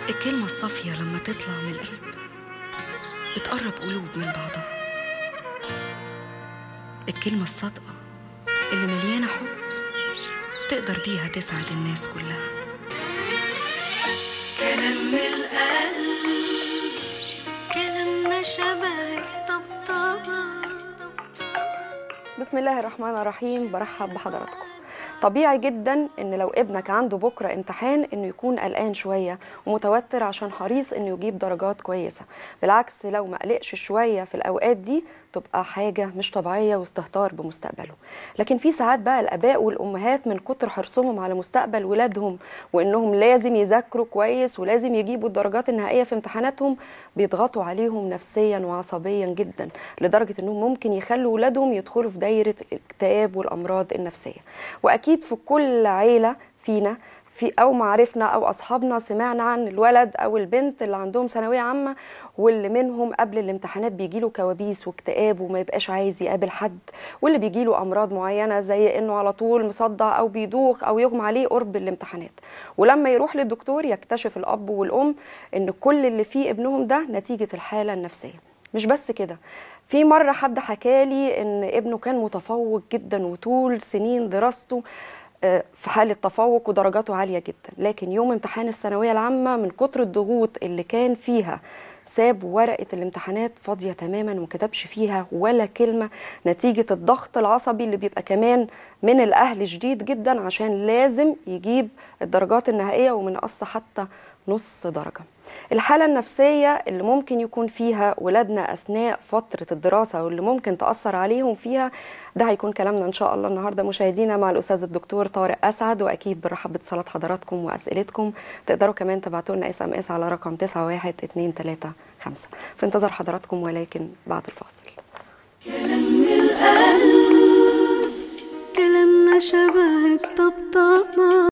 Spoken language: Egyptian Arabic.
الكلمة الصافية لما تطلع من القلب بتقرب قلوب من بعضها الكلمة الصادقة اللي مليانة حب تقدر بيها تسعد الناس كلها كلام من القلب كلامنا شبه الطبطبة بسم الله الرحمن الرحيم برحب بحضراتكم طبيعي جدا ان لو ابنك عنده بكره امتحان انه يكون قلقان شويه ومتوتر عشان حريص انه يجيب درجات كويسه بالعكس لو ما قلقش شويه في الاوقات دي تبقى حاجه مش طبيعيه واستهتار بمستقبله لكن في ساعات بقى الاباء والامهات من كتر حرصهم على مستقبل ولادهم وانهم لازم يذاكروا كويس ولازم يجيبوا الدرجات النهائيه في امتحاناتهم بيضغطوا عليهم نفسيا وعصبيا جدا لدرجه انهم ممكن يخلوا ولادهم يدخلوا في دايره الاكتئاب والامراض النفسيه واكيد في كل عيله فينا في او معارفنا او اصحابنا سمعنا عن الولد او البنت اللي عندهم ثانويه عامه واللي منهم قبل الامتحانات بيجي له كوابيس واكتئاب وما يبقاش عايز يقابل حد واللي بيجي له امراض معينه زي انه على طول مصدع او بيدوخ او يغمى عليه قرب الامتحانات ولما يروح للدكتور يكتشف الاب والام ان كل اللي فيه ابنهم ده نتيجه الحاله النفسيه مش بس كده في مرة حد حكالي إن ابنه كان متفوق جدا وطول سنين دراسته آه، في حالة تفوق ودرجاته عالية جدا لكن يوم امتحان الثانوية العامة من كتر الضغوط اللي كان فيها ساب ورقة الامتحانات فاضية تماما وما كتبش فيها ولا كلمة نتيجة الضغط العصبي اللي بيبقى كمان من الأهل شديد جدا عشان لازم يجيب الدرجات النهائية ومن قص حتى نص درجة الحالة النفسية اللي ممكن يكون فيها ولادنا أثناء فترة الدراسة واللي ممكن تأثر عليهم فيها ده هيكون كلامنا إن شاء الله النهاردة مشاهدينا مع الأستاذ الدكتور طارق أسعد وأكيد بنرحب باتصالات حضراتكم وأسئلتكم تقدروا كمان تبعتوا لنا اس ام اس على رقم 91235 في انتظار حضراتكم ولكن بعد الفاصل كلام من القلب كلامنا شبه